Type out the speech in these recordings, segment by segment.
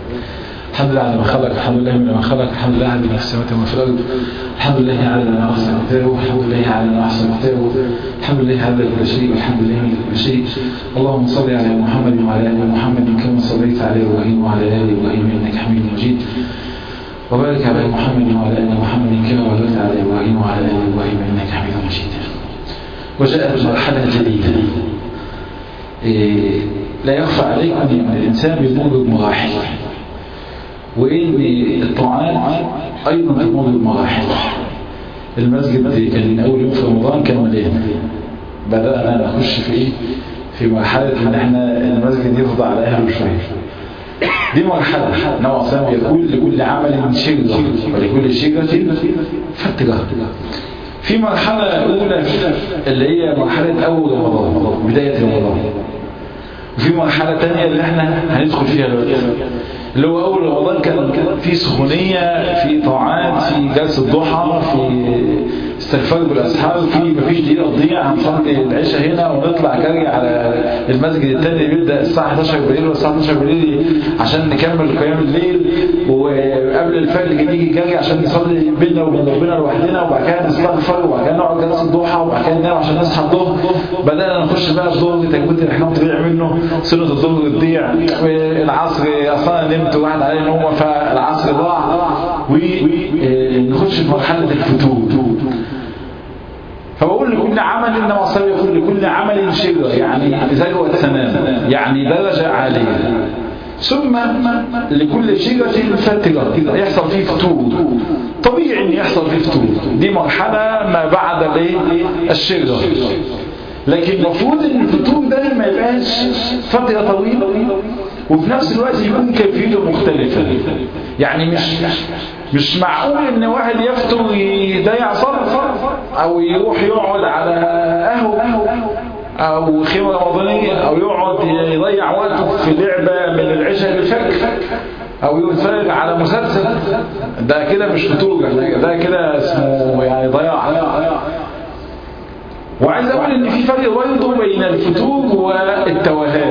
الحمد لله على ما خلق الحمد لله من ما خلق الحمد لله على ما في السماوات وما في الارض الحمد لله على ما احسن كتابه الحمد لله على ما احسن كتابه الحمد لله على كل شيء والحمد لله من كل شيء اللهم صل على محمد وعلى ال محمد كما صليت على ابراهيم وعلى ال ابراهيم انك حميد مجيد وبارك على محمد وعلى ال محمد كما باركت على ابراهيم وعلى ال ابراهيم انك حميد مجيد وجاءت مرحله جديده إيه لا يخفى عليكم ان الانسان بيمر بمراحل وإن الطاعات أيضا تمر بمراحل المسجد كان أول يوم في رمضان كان مليان بدأنا نخش في إيه؟ في مرحلة إن إحنا المسجد يفضى على أهله شوية دي مرحلة نوع سلام يقول لكل عمل شجرة ولكل شجرة فترة في مرحلة أولى اللي هي مرحلة أول رمضان بداية رمضان وفي مرحلة تانية اللي احنا هندخل فيها دلوقتي اللي هو أول رمضان كان في سخونية في طاعات في جلسة ضحى في استغفار بالأسحار في مفيش دقيقة تضيع هنصلي العشاء هنا ونطلع جري على المسجد التاني اللي بيبدأ الساعة 11 بالليل والساعة 12 بالليل عشان نكمل قيام الليل وقبل الفجر نيجي جري عشان نصلي بينا وبين ربنا لوحدنا وبعد كده نستغفر وبعد كده نقعد جلسة ضحى وبعد كده ننام عشان نصحى الظهر بدأنا نخش بقى الظهر تجويد الإحرام تضيع منه سنة الظهر تضيع العصر أصلا نمت وواحد عليه نومة فالعصر ضاع ونخش في مرحلة الفتور فبقول لكل عمل انما صار يقول لكل عمل شجرة يعني ذروة سنام يعني درجة عالية ثم لكل شجرة فترة يحصل فيه فتور طبيعي ان يحصل فيه فتور دي مرحلة ما بعد الشجرة لكن المفروض ان الفتور ده ما يبقاش فترة طويلة وفي نفس الوقت يكون كيفيته مختلفة يعني مش مش معقول ان واحد يفطر يضيع صرف او يروح يقعد على قهوه او خيمه رمضانيه او يقعد يضيع وقته في لعبه من العشاء للفجر او يتفرج على مسلسل ده كده مش فطور ده كده اسمه يعني ضياع وعايز اقول ان في فرق برضه بين الفتور والتوهان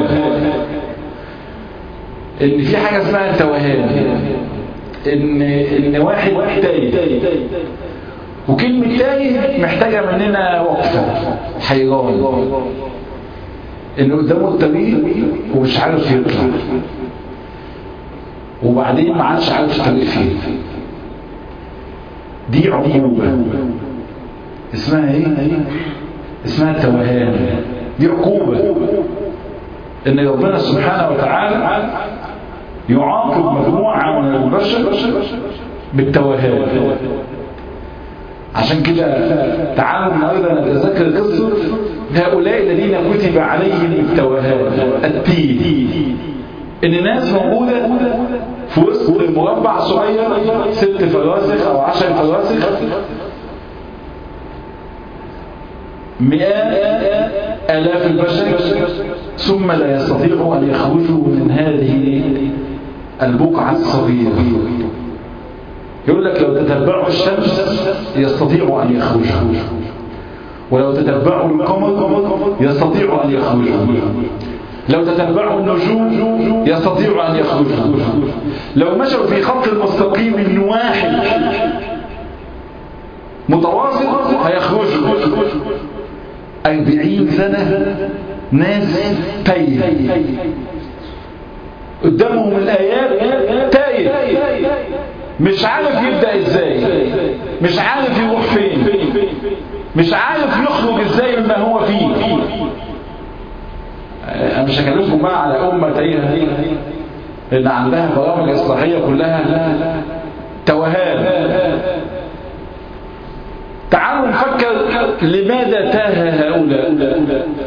ان في حاجه اسمها التوهان ان ان واحد تايه وكلمه تايه محتاجه مننا وقفه حيران ان قدامه الطريق ومش عارف يطلع وبعدين ما عادش عارف الطريق فين دي عقوبه اسمها ايه اسمها التوهان دي عقوبه ان ربنا سبحانه وتعالى يعاقب مجموعة من البشر بالتوهان عشان كده تعالوا النهارده نتذكر قصة هؤلاء الذين كتب عليهم التوهان التيه ان ناس موجودة في وسط مربع صغير ست فراسخ او عشر فراسخ مئات آلاف البشر ثم لا يستطيعوا أن يخرجوا من هذه البقعة الصغيرة يقول لك لو تتبعوا الشمس يستطيعوا أن يخرجوا ولو تتبعوا القمر يستطيعوا أن يخرجوا لو تتبعوا النجوم يستطيعوا أن يخرجوا لو مشوا في خط المستقيم واحد متواصل هيخرجوا أربعين سنة ناس تايه قدامهم الآيات تايه مش عارف يبدأ ازاي مش عارف يروح فين مش عارف يخرج ازاي مما هو فيه انا مش هكلمكم بقى على أمة تايهة ان عندها برامج اصلاحية كلها توهان تعالوا نفكر لماذا تاه هؤلاء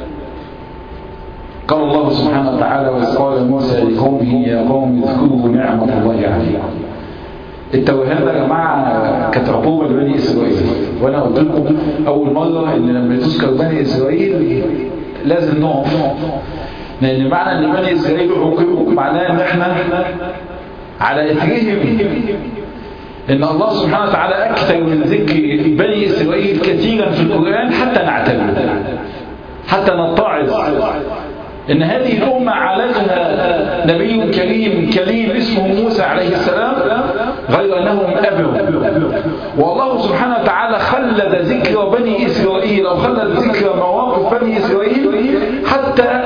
قال الله سبحانه وتعالى وإذ قال موسى لقومه يا قوم اذكروا نعمة الله عليكم التوهان يا جماعة كانت عقوبة لبني إسرائيل وأنا قلت لكم أول مرة إن لما تذكر بني إسرائيل لازم نقف لأن معنى إن بني إسرائيل عوقبوا معناه إن إحنا على إثرهم إن الله سبحانه وتعالى أكثر من ذكر بني إسرائيل كثيرا في القرآن حتى نعتبر حتى نتعظ ان هذه الامه عالجها نبي كريم كليم اسمه موسى عليه السلام غير انهم ابوا والله سبحانه وتعالى خلد ذكر بني اسرائيل او خلد ذكر مواقف بني اسرائيل حتى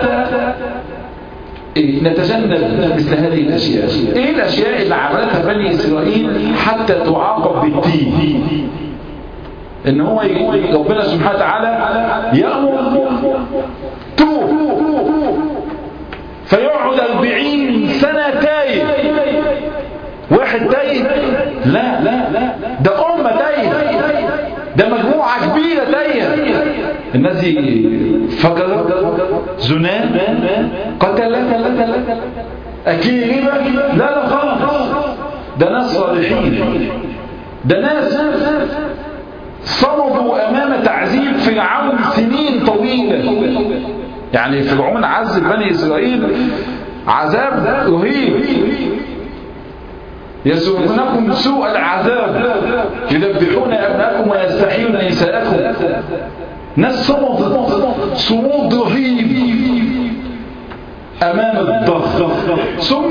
نتجنب مثل هذه الاشياء ايه الاشياء اللي عملتها بني اسرائيل حتى تعاقب بالدين ان هو ربنا سبحانه وتعالى يامر توب فيقعد أربعين سنة تايه واحد تايه لا لا لا ده أمة تايه ده مجموعة كبيرة تايه الناس دي فجر زنا قتل أكيد لا لا خالص ده ناس صالحين ده ناس صمدوا أمام تعذيب فرعون سنين طويلة يعني فرعون عذب بني إسرائيل عذاب رهيب يسومونكم سوء العذاب يذبحون أبناءكم ويستحيون نساءكم ناس صمد صمود رهيب أمام الضغط ثم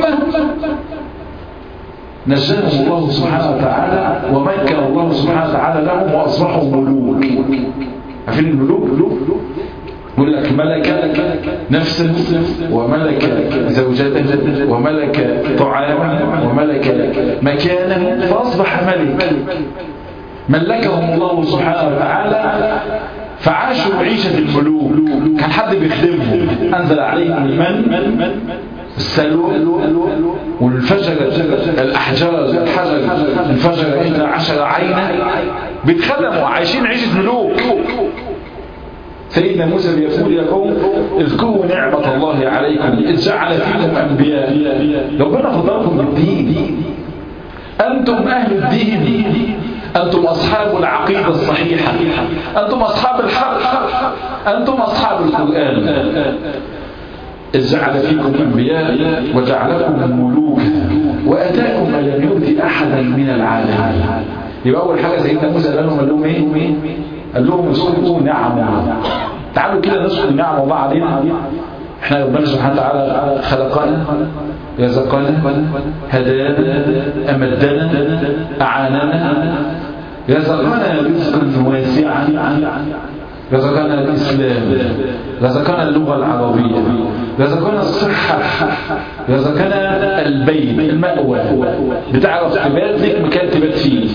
نجاهم الله سبحانه وتعالى ومكن الله سبحانه وتعالى لهم وأصبحوا ملوك عارفين الملوك يقول لك ملك نفسه وملك زوجته وملك طعامه وملك مكانه فأصبح ملك ملكهم الله سبحانه وتعالى فعاشوا عيشة الملوك كان حد بيخدمهم أنزل عليهم المن السلوى والفجر الأحجار الحجر الفجر إحدى عشر عينا بيتخدموا عايشين عيشة ملوك سيدنا موسى بيقول يا قوم اذكروا نعمة الله عليكم إذ جعل فيكم أنبياء ربنا فضلكم بالدين أنتم أهل الدين أنتم أصحاب العقيدة الصحيحة أنتم أصحاب الحق أنتم أصحاب القرآن إذ جعل فيكم أنبياء وجعلكم ملوكا وأتاكم ما لم يؤت أحدا من العالمين يبقى أول حاجة سيدنا موسى قال لهم قال لهم إيه؟ قال لهم اذكروا نعم تعالوا كده نذكر نعم الله علينا احنا ربنا سبحانه وتعالى خلقنا رزقنا هدانا أمدنا أعاننا رزقنا رزقا واسعا رزقنا الإسلام رزقنا اللغة العربية رزقنا الصحة رزقنا البيت المأوى بتعرف تبات لك مكان تبات فيه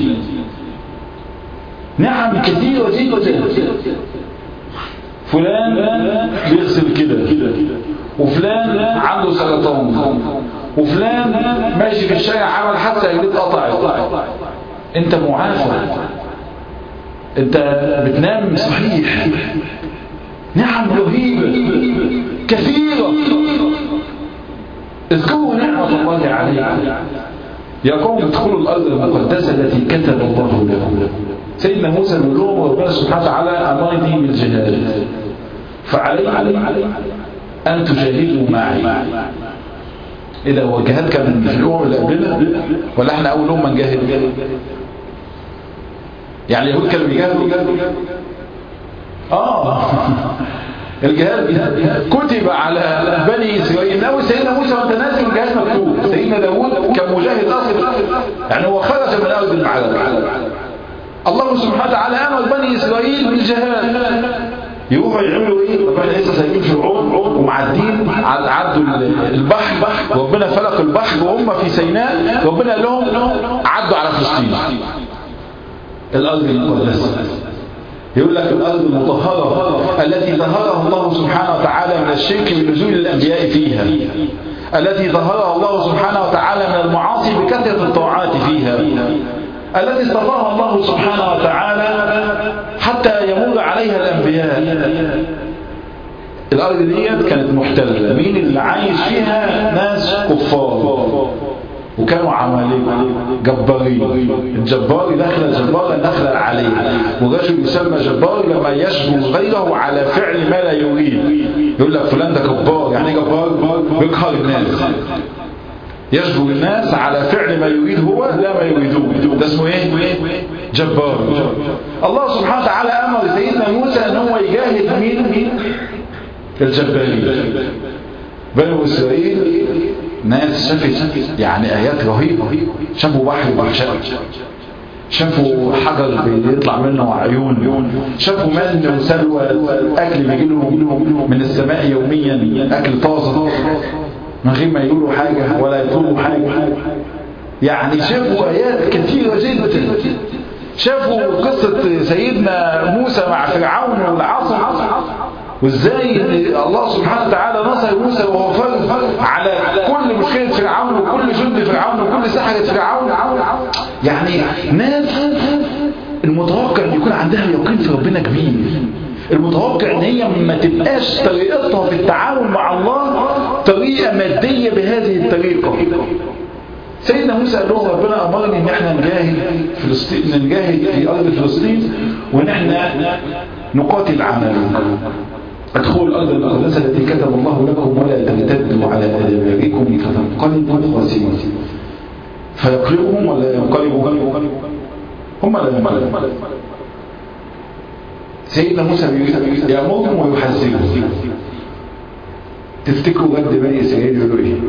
نعم كثيرة جدا فلان بيغسل كده وفلان عنده سرطان وفلان ماشي في الشارع عمل حادثة رجليه اتقطعت انت معافى انت بتنام صحيح نعم رهيبة كثيرة اذكروا نعمة الله عليكم يا قوم ادخلوا الأرض المقدسة التي كتب الله لكم سيدنا موسى بيقول لهم ربنا سبحانه وتعالى أمرني بالجهاد فعلي أن تجاهدوا معي إذا هو الجهاد كان في الأمم اللي قبلنا ولا احنا أول أمة نجاهد يعني اليهود كانوا بيجاهدوا آه الجهاد كتب على بني إسرائيل ناوي سيدنا موسى وانت ناسي الجهاد مكتوب سيدنا داوود كان مجاهد أصل يعني هو خرج من أرض المعركة الله سبحانه وتعالى أمر بني إسرائيل بالجهاد يروحوا يعملوا ايه ربنا لسه سايبين فرعون ومعدين عدوا البحر وربنا فلق البحر وهم في سيناء ربنا قال لهم عدوا على فلسطين الارض المقدسه يقول لك الارض المطهره التي ظهرها الله سبحانه وتعالى من الشرك بنزول الانبياء فيها التي ظهرها الله سبحانه وتعالى من المعاصي بكثره الطاعات فيها التي اصطفاها الله سبحانه وتعالى حتى يمر عليها الأنبياء الأرض ديت كانت محتلة مين اللي عايش فيها ناس كفار وكانوا عمالقة جبارين الجبار دخل الجبار دخل عليه ورجل يسمى جبار لما يشبه غيره على فعل ما لا يريد يقول لك فلان ده جبار يعني جبار بيقهر الناس يجبر الناس على فعل ما يريد هو لا ما يريدون ده اسمه ايه جبار الله سبحانه وتعالى امر سيدنا موسى ان هو يجاهد مين الجبارين بنو إسرائيل ناس شافت يعني آيات رهيبة شافوا بحر بحشاء شافوا حجر بيطلع منه عيون شافوا من وسلوى أكل بيجي لهم من السماء يوميا أكل طازة من غير ما يقولوا حاجة ولا يطلبوا حاجة يعني شافوا آيات كثيرة جدا شافوا قصة سيدنا موسى مع فرعون والعصر وازاي الله سبحانه وتعالى نصر موسى وهو فرض على كل مشكلة فرعون وكل جند فرعون وكل سحرة فرعون يعني ناس المتوقع ان يكون عندها يقين في ربنا كبير المتوقع ان هي ما تبقاش طريقتها في التعامل مع الله طريقة مادية بهذه الطريقة سيدنا موسى قال له ربنا امرني ان احنا نجاهد فلسطين نجاهد في ارض فلسطين وان احنا نقاتل عملهم ادخلوا الارض المقدسه التي كتب الله لكم ولا ترتدوا على ادباركم فتنقلبوا خاسرين فيقلبهم ولا ينقلبوا هم لا ينقلبوا سيدنا موسى يامرهم ويحذرهم تفتكروا جد بني اسرائيل يقولوا ايه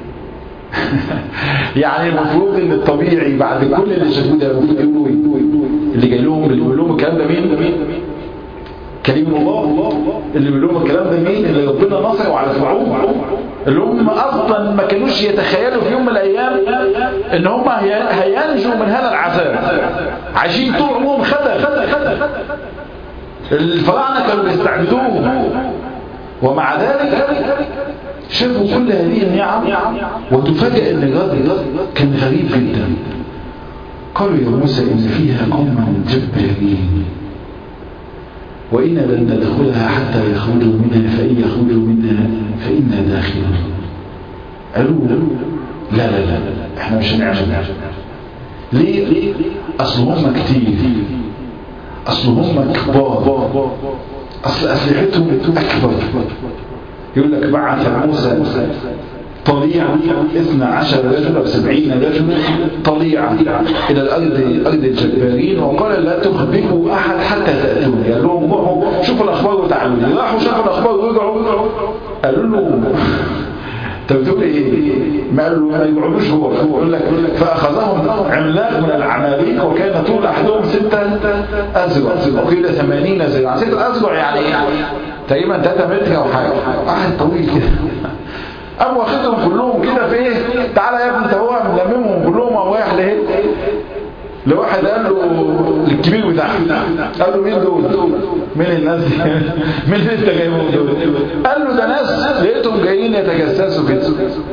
يعني المفروض ان الطبيعي بعد كل اللي شافوه ده المفروض يقولوا ايه اللي جاي لهم اللي بيقول لهم الكلام ده مين كريم الله اللي بيقول لهم الكلام ده مين اللي ربنا نصره على فرعون اللي هم اصلا ما كانوش يتخيلوا في يوم من الايام ان هم هينجوا من هذا العذاب عايشين طول عمرهم خدر الفراعنه كانوا بيستعبدوهم ومع ذلك شافوا كل هذه النعم وتفاجئ ان الرجل كان غريب جدا قالوا يا موسى ان فيها قوما جبارين وإنا لن ندخلها حتى يخرجوا منها فإن يخرجوا منها فإنا داخلون قالوا لا لا لا احنا مش هنعمل ليه أصل هم كتير أصل هم كبار أصل أسلحتهم أكبر يقول لك بعث موسى طليعة اثنى عشر رجل أو سبعين رجل طليعة إلى الأرض أرض الجبارين وقال لا تخبروا أحد حتى تأتون قال لهم روحوا شوفوا الأخبار وتعالوا لي راحوا شافوا الأخبار ورجعوا قالوا له طب بتقول ايه؟ ما قالوا ما يقعدوش هو يقول لك فاخذهم عملاق من العماليق وكان طول احدهم ستة اذرع وقيل ثمانين ذراعا ستة اذرع يعني تقريبا 3 متر او حاجه واحد طويل كده قام واخدهم كلهم كده في ايه تعالى يا ابني انت هو ملممهم كلهم قام رايح لايه لواحد قال له الكبير بتاعهم قال له مين دول مين الناس دي مين اللي انت جايبهم دول قال له ده ناس لقيتهم جايين يتجسسوا كده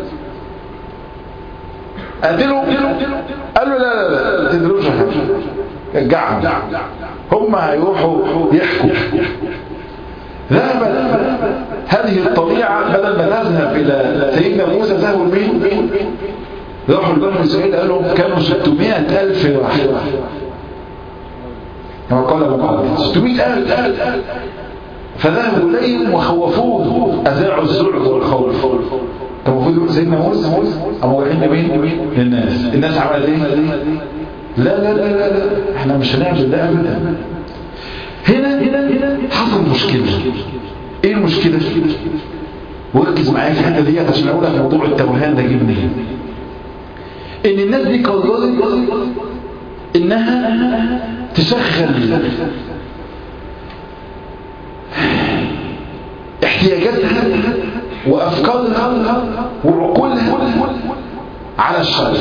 قتلهم قال له لا لا لا ما تدروش رجعهم هم هيروحوا يحكوا ذهبت هذه الطبيعة بدل ما تذهب إلى سيدنا موسى ذهبوا لمين؟ راحوا لبني إسرائيل قالوا كانوا 600 ألف واحد كما قال ابن عبد 600 ألف فذهبوا إليهم وخوفوه أذاعوا الذعر والخوف طب المفروض سيدنا موسى قاموا رايحين لمين؟ للناس الناس عملت ايه؟ لا لا لا لا لا احنا مش هنعمل ده ابدا هنا هنا حصل مشكلة ايه المشكلة وركز معايا في الحته ديت عشان اقول لك موضوع التوهان ده جه منين ان الناس دي قررت انها تشغل احتياجاتها وافكارها وعقولها على الشر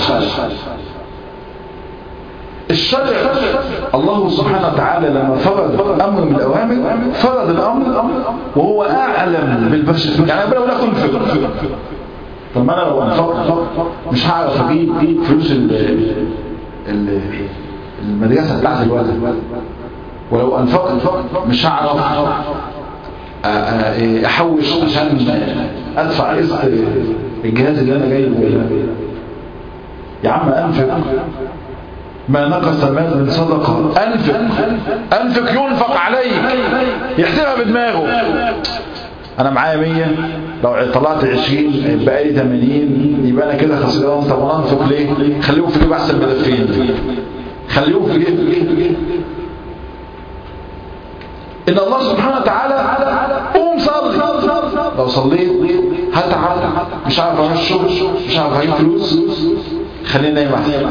الشرع الله سبحانه وتعالى لما فرض امر من الاوامر فرض الامر وهو اعلم بالبشر يعني انا بقول لك انفق طب ما انا لو انفقت مش هعرف اجيب فلوس المدرسه بتاعت الولد ولو انفقت مش هعرف احوش عشان ادفع قسط الجهاز اللي انا جايبه يا عم انفق ما نقص مال من صدقة أنفق أنفق ينفق عليك يحسبها بدماغه أنا معايا مية لو طلعت عشرين يبقى لي تمانين يبقى أنا كده خسران طب أنا أنفق ليه؟ خليهم في جيب أحسن مدفين خليهم في جيب إن الله سبحانه وتعالى قوم صلي لو صليت هتعب مش عارف اروح الشغل مش عارف اجيب فلوس خلينا نايم احسن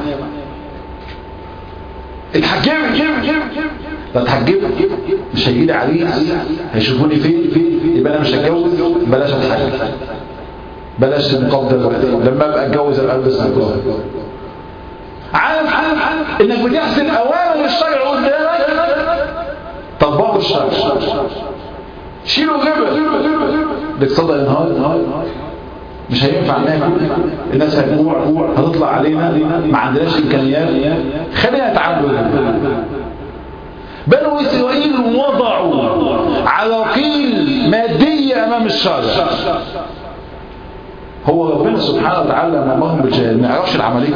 اتحجبت لا اتحجبت مش هيجي لي عريس هيشوفوني فين يبقى انا مش هتجوز بلاش اتحجب بلاش النقاب ده لما ابقى اتجوز ابقى البس نقاب عارف انك بتحسن اوامر الشرع قدامك طبقوا الشرع شيلوا جبل الاقتصاد النهار مش هينفع ناكل الناس هتجوع هتطلع علينا ما عندناش امكانيات خلينا نتعامل بنو اسرائيل وضعوا عراقيل ماديه امام الشارع هو ربنا سبحانه وتعالى امرهم بالجهاد ما يعرفش العمليه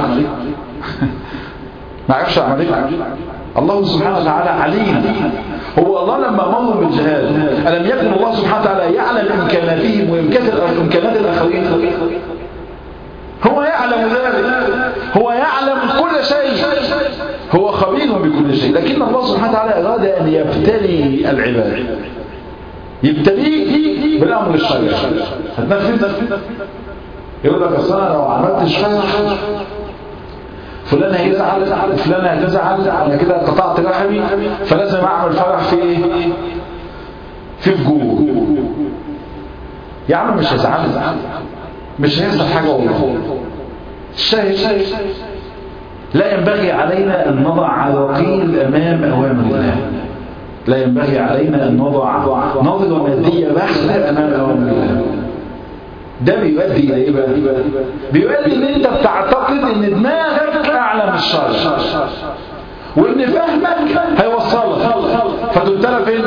ما يعرفش العمليه الله سبحانه وتعالى عليم هو الله لما امرهم بالجهاد الم يكن الله سبحانه وتعالى يعلم امكاناتهم وامكانات الاخرين هو يعلم ذلك هو يعلم كل شيء هو خبير بكل شيء لكن الله سبحانه وتعالى اراد ان يبتلي العباد يبتليه بالامر الشرعي هتنفذ يقول لك اصل انا لو عملتش فرح فلان هيزعل وفلان هتزعل انا كده قطعت رحمي فلازم اعمل فرح في ايه في فجور يا عم مش هيزعل مش هيحصل حاجه والله الشاهد لا ينبغي علينا ان نضع عراقيل امام اوامر الله لا ينبغي علينا ان نضع نظره ماديه بحته امام اوامر الله ده بيؤدي الى ايه بقى بيؤدي ان انت بتعتقد ان دماغك اعلى من الشرع وان فهمك هيوصلك فتبتلى فين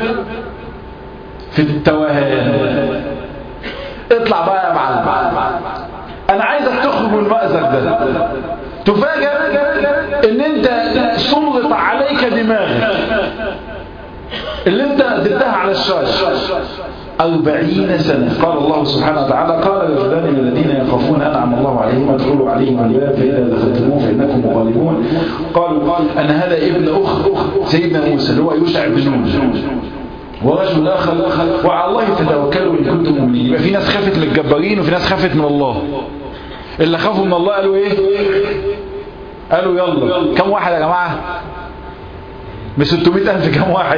في التوهان اطلع بقى يا معلم انا عايزك تخرج من المأزق ده تفاجأ ان انت سلط عليك دماغك اللي انت اديتها على الشاشة أربعين سنة قال الله سبحانه وتعالى قال رجلان من الذين يخافون أنعم الله عليهم ادخلوا عليهم الباب فإذا دخلتموه فإنكم مغالبون قالوا أن هذا ابن أخ سيدنا موسى اللي هو يوشع بن نون ورجل آخر وعلى الله فتوكلوا إن كنتم مؤمنين يبقى في ناس خافت للجبارين وفي ناس خافت من الله اللي خافوا من الله قالوا إيه قالوا يلا كم واحد يا جماعة ب 600 ألف كم واحد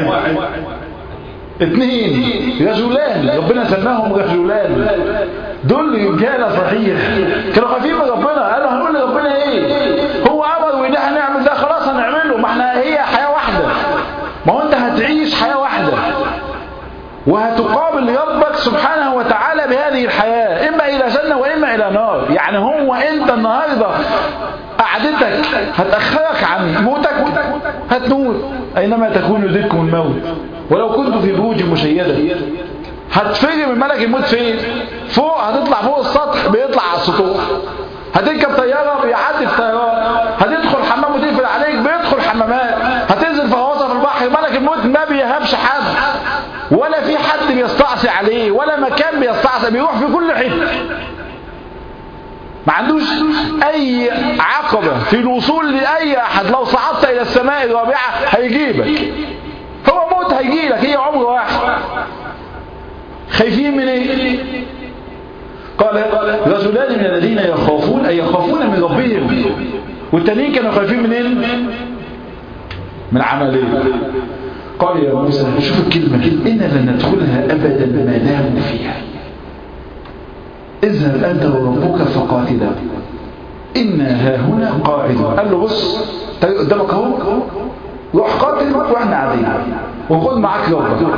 اثنين رجلان ربنا سماهم رجلان دول رجاله صحيح كانوا خايفين من ربنا قالوا هنقول لربنا ايه هو امر وان احنا نعمل ده خلاص هنعمله ما احنا هي حياه واحده ما هو انت هتعيش حياه واحده وهتقابل ربك سبحانه وتعالى بهذه الحياه اما الى جنه واما الى نار يعني هو انت النهارده قعدتك هتاخرك عن موتك هتموت اينما تكون يدرككم الموت ولو كنت في بروج مشيدة هتفرق من ملك الموت فين فوق هتطلع فوق السطح بيطلع على السطوح هتركب طيارة بيعدي في طيارات هتدخل حمام وتقفل عليك بيدخل حمامات هتنزل في غواصة في البحر ملك الموت ما بيهابش حد ولا في حد بيستعصي عليه ولا مكان بيستعصي بيروح في كل حته ما عندوش اي عقبة في الوصول لاي احد لو صعدت الى السماء الرابعة هيجيبك هو موت هيجي لك هي عمر واحد خايفين من ايه قال رجلان من الذين يخافون اي يخافون من ربهم والتانيين كانوا خايفين من ايه من عمليه قال يا موسى شوف الكلمة إنا لن ندخلها أبدا ما داموا فيها اذهب أنت وربك فقاتلا إنا ها هنا قاعدون قال له بص قدامك اهو روح قاتل واحنا قاعدين وخذ معاك ربك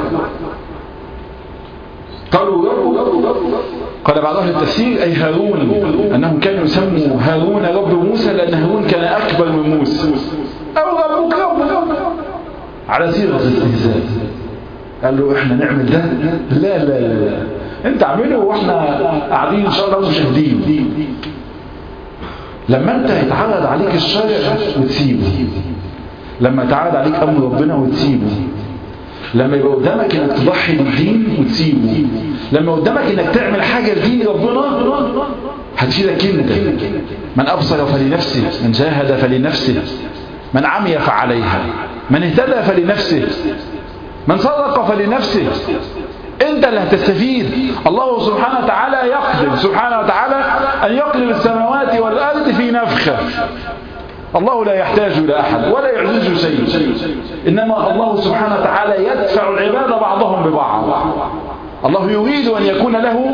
قالوا رب قال بعض اهل التفسير اي هارون انهم كانوا يسموا هارون رب موسى لان هارون كان اكبر من موسى او ربك رب على صيغه الاستهزاء قال له احنا نعمل ده لا لا لا انت اعمله واحنا قاعدين ان شاء الله مشاهدين لما انت يتعرض عليك الشرع وتسيبه لما يتعرض عليك امر ربنا وتسيبه لما يبقى قدامك انك تضحي بالدين وتسيبه لما قدامك انك تعمل حاجة لدين ربنا هتفيدك انت من ابصر فلنفسه من جاهد فلنفسه من عمي فعليها من اهتدى فلنفسه من صدق فلنفسه انت اللي هتستفيد الله سبحانه وتعالى يقدر سبحانه وتعالى ان يقلب السماوات والارض في نفخه الله لا يحتاج الى احد ولا يعجزه شيء انما الله سبحانه وتعالى يدفع العباد بعضهم ببعض الله يريد ان يكون له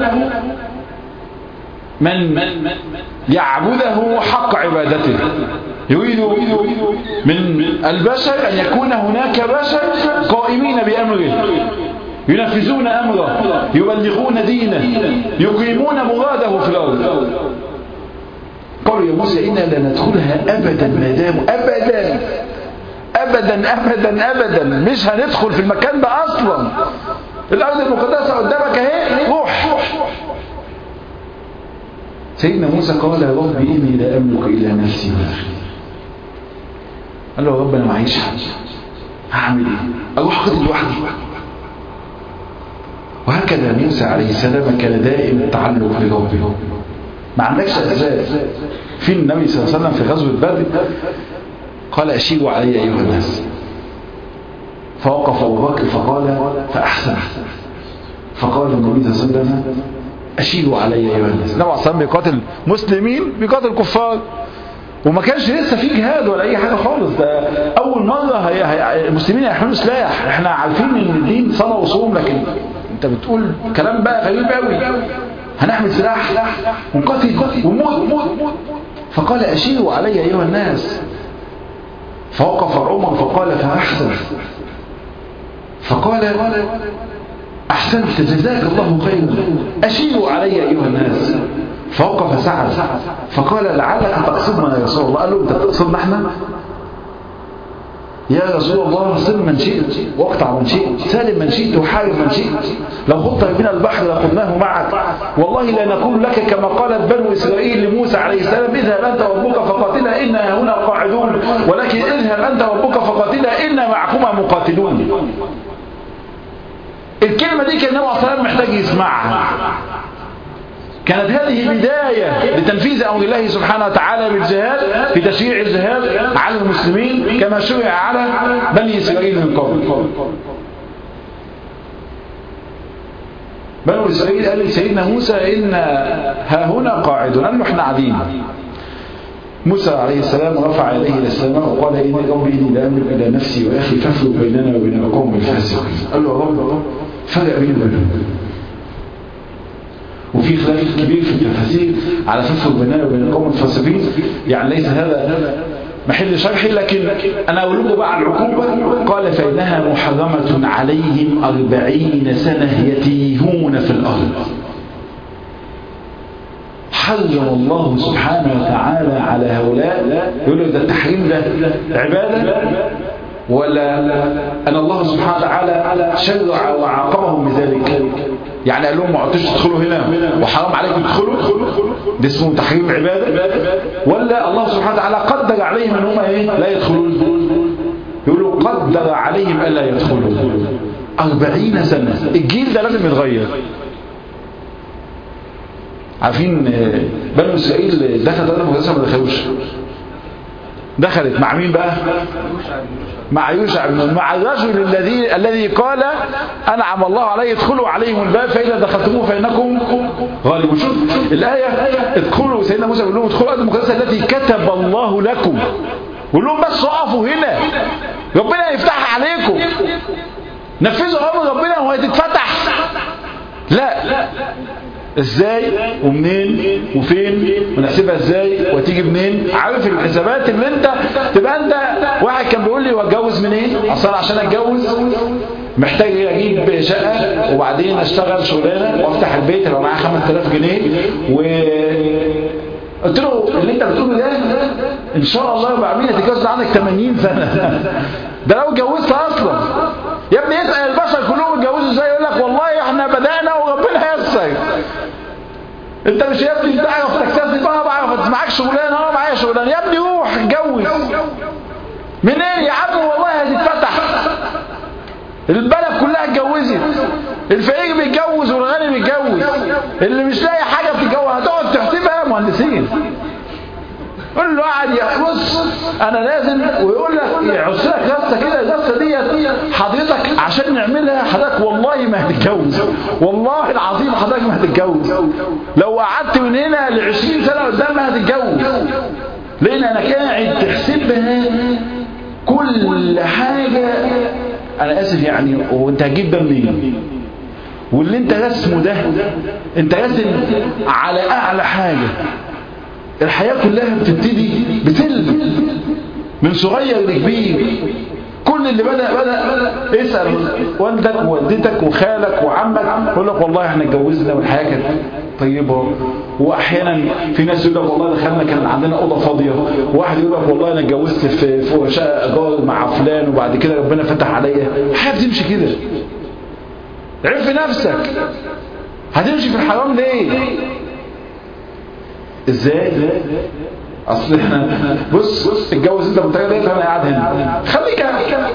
من يعبده حق عبادته يريد من البشر أن يكون هناك بشر قائمين بأمره ينفذون أمره يبلغون دينه يقيمون مراده في الأرض قالوا يا موسى إنا لا ندخلها أبدا ما داموا أبدا أبدا أبدا أبدا مش هندخل في المكان ده أصلا الأرض المقدسة قدامك أهي روح سيدنا موسى قال يا رب إني لا أملك إلا نفسي وأخي قال له يا رب أنا معيش حد هعمل إيه؟ أروح أخذ لوحدي وهكذا موسى عليه السلام كان دائم التعلق بربه ما عندكش أسباب في النبي صلى الله عليه وسلم في غزوة بدر قال أشيروا علي أيها الناس فوقف أبو بكر فقال فأحسن فقال النبي صلى الله عليه وسلم أشيروا علي أيها الناس النبي عليه الصلاة بيقاتل مسلمين بيقاتل كفار وما كانش لسه في جهاد ولا أي حاجة خالص ده أول مرة هي هي المسلمين هيحملوا سلاح احنا عارفين إن الدين صلاة وصوم لكن أنت بتقول كلام بقى غريب قوي هنحمل سلاح ونقاتل ونموت فقال أشيروا علي أيها الناس فوقف عمر فقال فأحسن فقال أحسنت جزاك الله خيرا أشيروا علي أيها الناس فوقف سعد فقال لعلك تقصدنا يا رسول الله قال له أنت تقصدنا احنا يا رسول الله صل من شئت واقطع من شئت سالم من شئت وحارب من شئت لو خضت بنا البحر لخضناه معك والله لا نقول لك كما قالت بنو إسرائيل لموسى عليه السلام اذهب أنت وربك فقاتلا إنا هنا قاعدون ولكن اذهب أنت وربك فقاتلا إنا معكما مقاتلون الكلمة دي كان النبي صلى الله عليه وسلم محتاج يسمعها كانت هذه بداية لتنفيذ أمر الله سبحانه وتعالى بالجهاد في تشريع الجهاد على المسلمين كما شرع على بني إسرائيل من قبل بنو إسرائيل قال لسيدنا موسى إن ها هنا قاعدون قال له احنا قاعدين موسى عليه السلام رفع يديه إلى السماء وقال إني ربي إني لا أملك إلا نفسي وأخي فافرق بيننا وبين القوم الفاسقين قال له يا رب فرق بيننا وبينهم وفي خلاف كبير في التفاسير على فافرق بيننا وبين القوم الفاسقين يعني ليس هذا محل شرح لكن أنا أقول لكم بقى العقوبة قال فإنها محرمة عليهم أربعين سنة يتيهون في الأرض حرم الله سبحانه وتعالى على هؤلاء يقول له ده التحريم ده عبادة ولا أن الله سبحانه وتعالى شرع وعاقبهم بذلك يعني قال لهم ما عدتوش تدخلوا هنا وحرام عليكم تدخلوا ده اسمه تحريم عبادة ولا الله سبحانه وتعالى قدر عليهم ان هم ايه لا يدخلون يقولوا قدر عليهم الا يدخلوا أربعين سنة الجيل ده لازم يتغير عارفين بنو اسرائيل دخلت ولا المدرسه ما دخلوش دخلت مع مين بقى مع يوشع بن مع الرجل الذي الذي قال انعم الله عليه ادخلوا عليهم الباب فاذا دخلتموه فانكم غالبون شوف الايه ادخلوا سيدنا موسى بيقول لهم ادخلوا الارض المقدسه التي كتب الله لكم قول لهم بس اقفوا هنا ربنا يفتحها عليكم نفذوا امر ربنا وهتتفتح لا ازاي ومنين وفين ونحسبها ازاي وتيجي منين عارف الحسابات اللي انت تبقى انت واحد كان بيقول لي واتجوز منين اصلا عشان اتجوز محتاج اجيب شقه وبعدين اشتغل شغلانه وافتح البيت يبقى معايا 5000 جنيه و قلت له اللي انت بتقوله ده ان شاء الله يبقى عاملين تتجوز عندك 80 سنه ده لو اتجوزت اصلا يا ابني اسال البشر كلهم اتجوزوا ازاي يقول لك والله احنا بدانا وربنا ييسر انت مش يا ابني بتعرف تكتسب اه بعرف معاك شغلانه اه معايا شغلانه يا ابني روح اتجوز منين يا عم والله هتتفتح البلد كلها اتجوزت الفقير بيتجوز والغني بيتجوز اللي مش لاقي حاجه بتتجوز هتقعد تحسبها مهندسين قول له قاعد بص انا لازم ويقول لك يعص لك غصه كده الغصه ديت حضرتك عشان نعملها حضرتك والله ما هتتجوز والله العظيم حضرتك ما هتتجوز لو قعدت من هنا ل 20 سنه قدام ما هتتجوز لان انا قاعد تحسبها كل حاجه انا اسف يعني وانت هتجيب ده منين واللي انت رسمه ده انت راسم على اعلى حاجه الحياة كلها بتبتدي بسلم من صغير لكبير كل اللي بدأ بدأ اسأل والدك ووالدتك وخالك وعمك يقول لك والله احنا اتجوزنا والحياة كانت طيبة واحيانا في ناس يقول لك والله دخلنا كان عندنا اوضه فاضيه وواحد يقول لك والله انا اتجوزت في في شقه ايجار مع فلان وبعد كده ربنا فتح عليا الحياه بتمشي كده عرف نفسك هتمشي في الحرام ليه ازاي اصل احنا بص اتجوز انت منتجه ديت انا قاعد هنا خليك قاعد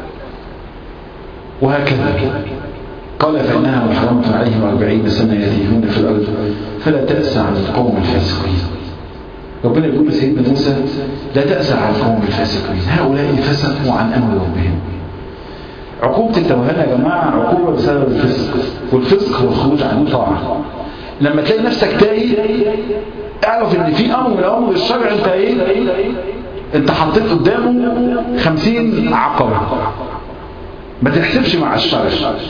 وهكذا قال فإنها محرمة عليهم أربعين سنة يتيهون في الأرض فلا تأسى على القوم الفاسقين ربنا يقول لسيدنا موسى لا تأسى على القوم الفاسقين هؤلاء فسقوا عن أمر ربهم عقوبة التوهان يا جماعة عقوبة بسبب الفسق والفسق هو الخروج عن الطاعة لما تلاقي نفسك تايه اعرف ان في امر من اوامر الشرع انت ايه انت حطيت قدامه خمسين عقبة ما تحسبش مع الشرع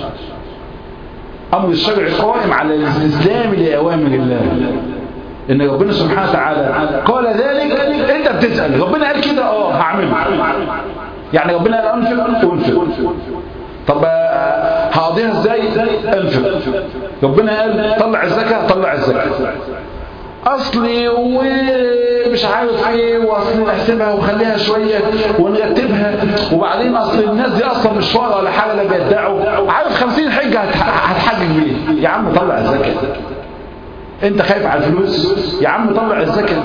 امر الشرع قائم على الاستسلام لاوامر الله ان ربنا سبحانه وتعالى قال ذلك انت بتسأل ربنا قال كده اه هعمله يعني ربنا قال انفق انفق طب هقضيها ازاي انفق ربنا قال طلع الزكاة طلع الزكاة اصلي ومش عارف ايه واصلي نحسبها وخليها شوية ونرتبها وبعدين اصل الناس دي اصلا مش فقراء ولا حاجة لا بيدعوا عارف خمسين حجة هتحجج بيه يا عم طلع الزكاة انت خايف على الفلوس يا عم طلع الزكاة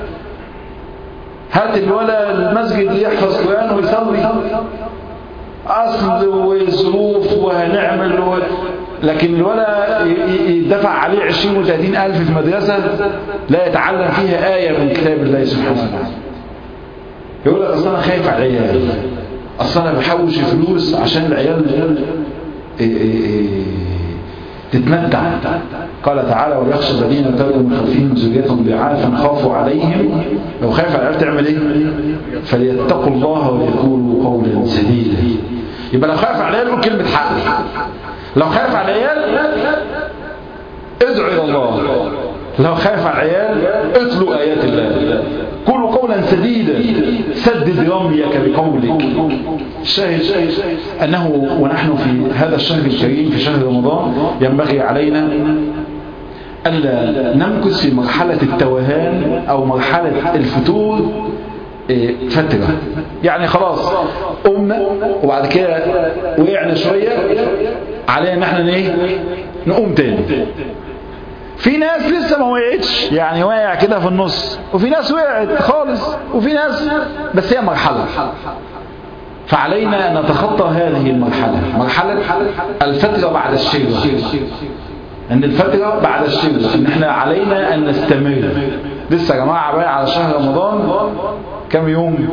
هات الولا المسجد يحفظ قرآن ويصلي أصل وظروف وهنعمل و... لكن الولا يدفع عليه 20 و 30 ألف في مدرسة لا يتعلم فيها آية من كتاب الله سبحانه وتعالى يقول لك أصل أنا خايف على العيال أصل أنا بحوش فلوس عشان العيال إيه إيه إيه تتمتع قال تعالى وليخشى الذين ارتدوا من خلفهم ذرية ضعافا خافوا عليهم لو خايف على العيال تعمل ايه فليتقوا الله ويقولوا قولا سديدا يبقى لو خايف على العيال قول كلمة حق لو خايف على العيال ادعو الى الله لو خايف على العيال اتلو ايات الله قولوا قولا سديدا سدد رميك بقولك الشاهد أنه ونحن في هذا الشهر الكريم في شهر رمضان ينبغي علينا ألا نمكث في مرحلة التوهان أو مرحلة الفتور فترة يعني خلاص قمنا وبعد كده وقعنا شوية علينا ان احنا ايه نقوم تاني في ناس لسه ما وقعتش يعني واقع كده في النص وفي ناس وقعت خالص وفي ناس بس هي مرحلة فعلينا أن نتخطى هذه المرحلة مرحلة الفترة بعد الشرة أن الفترة بعد الشرة أن احنا علينا أن نستمر لسه يا جماعة بقى على شهر رمضان كم يوم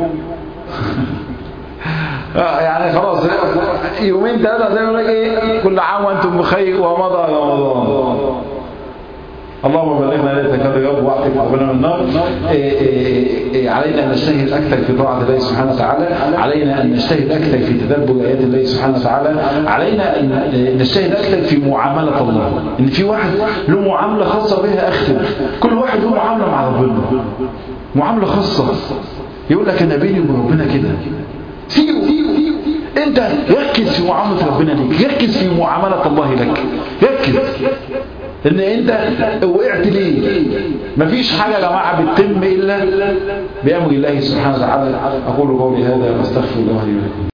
يعني خلاص يومين ثلاثة زي ما ايه كل عام وانتم بخير ومضى رمضان اللهم بلغنا ليلة القدر يا رب واعتق ربنا من النار إيه إيه إيه علينا أن نجتهد أكثر في طاعة الله سبحانه وتعالى علينا أن نجتهد أكثر في تدبر آيات الله سبحانه وتعالى علينا أن نجتهد أكثر في معاملة الله إن في واحد له معاملة خاصة بها أختم كل واحد له معاملة مع ربنا معاملة خاصة يقول لك أنا بيني وبين ربنا كده سيبه انت ركز في معاملة ربنا ليك ركز في معاملة الله لك ركز ان انت وقعت ليه مفيش حاجة يا جماعة بتتم الا بامر الله سبحانه وتعالى اقول قولي هذا واستغفر الله لي ولكم